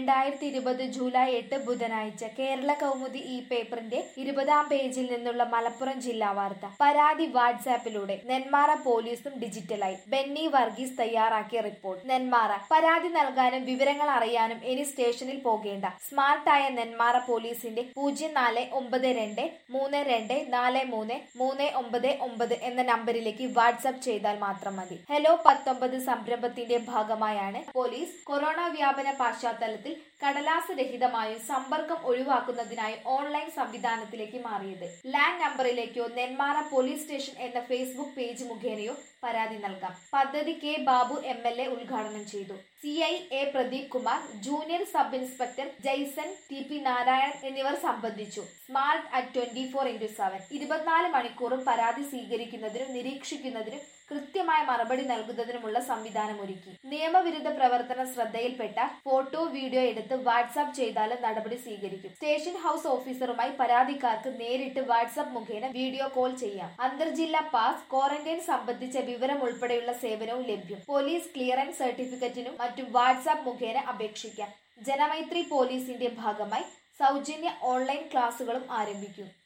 രണ്ടായിരത്തി ഇരുപത് ജൂലൈ എട്ട് ബുധനാഴ്ച കേരള കൗമുദി ഈ പേപ്പറിന്റെ ഇരുപതാം പേജിൽ നിന്നുള്ള മലപ്പുറം ജില്ലാ വാർത്ത പരാതി വാട്സാപ്പിലൂടെ നെന്മാറ പോലീസും ഡിജിറ്റലായി ബെന്നി വർഗീസ് തയ്യാറാക്കിയ റിപ്പോർട്ട് നെന്മാറ പരാതി നൽകാനും വിവരങ്ങൾ അറിയാനും ഇനി സ്റ്റേഷനിൽ പോകേണ്ട സ്മാർട്ടായ നെന്മാറ പോലീസിന്റെ പൂജ്യം നാല് ഒമ്പത് രണ്ട് മൂന്ന് രണ്ട് നാല് മൂന്ന് മൂന്ന് ഒമ്പത് ഒമ്പത് എന്ന നമ്പറിലേക്ക് വാട്സാപ്പ് ചെയ്താൽ മാത്രം മതി ഹലോ പത്തൊമ്പത് സംരംഭത്തിന്റെ ഭാഗമായാണ് പോലീസ് കൊറോണ വ്യാപന പശ്ചാത്തലത്തിൽ കടലാസ് രഹിതമായും സമ്പർക്കം ഒഴിവാക്കുന്നതിനായി ഓൺലൈൻ സംവിധാനത്തിലേക്ക് മാറിയത് ലാൻഡ് നമ്പറിലേക്കോ നെന്മാറ പോലീസ് സ്റ്റേഷൻ എന്ന ഫേസ്ബുക്ക് പേജ് മുഖേനയോ പരാതി നൽകാം പദ്ധതി K Babu M L A ഉദ്ഘാടനം ചെയ്തു C I A Pradeep Kumar junior sub inspector Jaison T P Narayanan എന്നിവർ സംബന്ധിച്ചു smart at twenty four into seven ഇരുപത്തിനാല് മണിക്കൂറും പരാതി സ്വീകരിക്കുന്നതിനും നിരീക്ഷിക്കുന്നതിനും കൃത്യമായ മറുപടി നൽകുന്നതിനുമുള്ള സംവിധാനം ഒരുക്കി നിയമവിരുദ്ധ പ്രവർത്തനം ശ്രദ്ധയിൽപ്പെട്ട ഫോട്ടോ വീഡിയോ എടുത്ത് വാട്സാപ്പ് ചെയ്താലും നടപടി സ്വീകരിക്കും സ്റ്റേഷൻ ഹൌസ് ഓഫീസറുമായി പരാതിക്കാർക്ക് നേരിട്ട് വാട്സാപ്പ് മുഖേന വീഡിയോ കോൾ ചെയ്യാം അന്തർജില്ലാ പാസ് ക്വാറന്റൈൻ സംബന്ധിച്ച വിവരം ഉൾപ്പെടെയുള്ള സേവനവും ലഭ്യം പോലീസ് ക്ലിയറൻസ് സർട്ടിഫിക്കറ്റിനും മറ്റും വാട്സാപ്പ് മുഖേന അപേക്ഷിക്കാം ജനമൈത്രി പോലീസിന്റെ ഭാഗമായി സൗജന്യ ഓൺലൈൻ ക്ലാസുകളും ആരംഭിക്കും